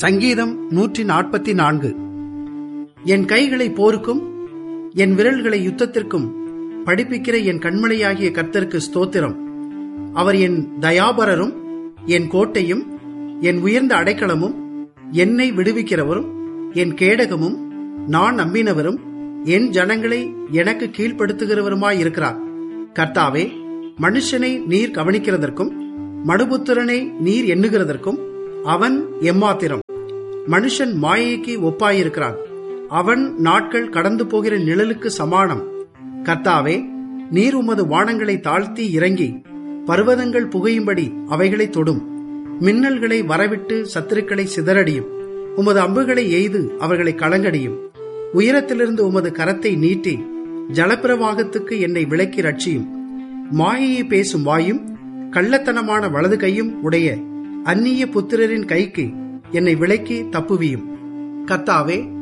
சங்கீதம் நூற்றி நாற்பத்தி நான்கு என் கைகளை போருக்கும் என் விரல்களை யுத்தத்திற்கும் படிப்பிக்கிற என் கண்மலையாகிய கர்த்தருக்கு ஸ்தோத்திரம் அவர் என் தயாபரரும் என் கோட்டையும் என் உயர்ந்த அடைக்கலமும் என்னை விடுவிக்கிறவரும் என் கேடகமும் நான் நம்பினவரும் என் ஜனங்களை எனக்கு கீழ்ப்படுத்துகிறவருமாயிருக்கிறார் கர்த்தாவே மனுஷனை நீர் கவனிக்கிறதற்கும் மனுபுத்திரனை நீர் எண்ணுகிறதற்கும் அவன் எம்மாத்திரம் மனுஷன் மாயைக்கு ஒப்பாயிருக்கிறான் அவன் நாட்கள் கடந்து போகிற நிழலுக்கு சமானம் கர்த்தாவே நீர் உமது வானங்களை தாழ்த்தி இறங்கி பர்வதங்கள் புகையும்படி அவைகளை தொடும் மின்னல்களை வரவிட்டு சத்துருக்களை சிதறடியும் உமது அம்புகளை எய்து அவர்களை கலங்கடியும் உயரத்திலிருந்து உமது கரத்தை நீட்டி ஜலப்பிரவாகத்துக்கு என்னை விலக்கி ரட்சியும் மாயையை பேசும் வாயும் கள்ளத்தனமான வலது கையும் உடைய அந்நிய புத்திரரின் கைக்கு என்னை விலக்கி தப்புவியும் கர்த்தாவே